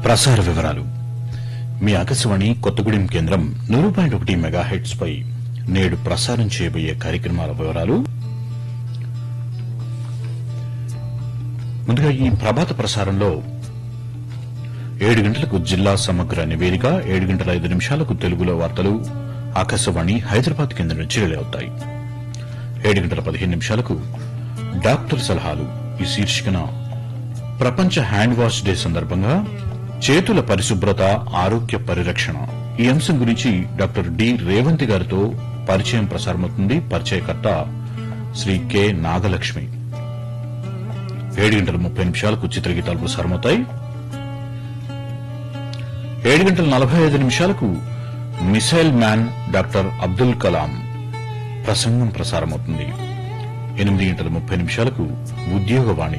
ప్రసార వివరాలు మీ ఆకాశవాణి కొత్తగూడెం కేంద్రం నూరు పాయింట్ ఒకటి మెగా హెడ్స్ పై నేడు ప్రసారం చేయబోయే కార్యక్రమాల వివరాలు ముందుగా ఈ ప్రభాత ప్రసారంలో ఏడు గంటలకు జిల్లా సమగ్ర నివేదిక ఏడు గంటల ఐదు నిమిషాలకు తెలుగులో వార్తలు ఆకాశవాణి హైదరాబాద్ కేంద్రం నుంచి రిలే అవుతాయి ఏడు గంటల పదిహేను నిమిషాలకు డాక్టర్ సలహాలు ఈ శీర్షికన ప్రపంచ హ్యాండ్ వాష్ డే సందర్భంగా చేతుల పరిశుభ్రత ఆరోగ్య పరిరక్షణ ఈ అంశం గురించి డాక్టర్ డి రేవంతి గారితో పరిచయం ప్రసారమవుతుంది పరిచయకర్త శ్రీ కె నాగలక్ష్మి ఏడు గంటల ముప్పై నిమిషాలకు చిత్రగీతాలు ప్రసారమవుతాయి ఏడు గంటల నలభై ఐదు నిమిషాలకు missile man doctor Abdul Kalam ప్రసంగం ప్రసారమవుతుంది ఎనిమిది గంటల ముప్పై నిమిషాలకు ఉద్యోగవాణి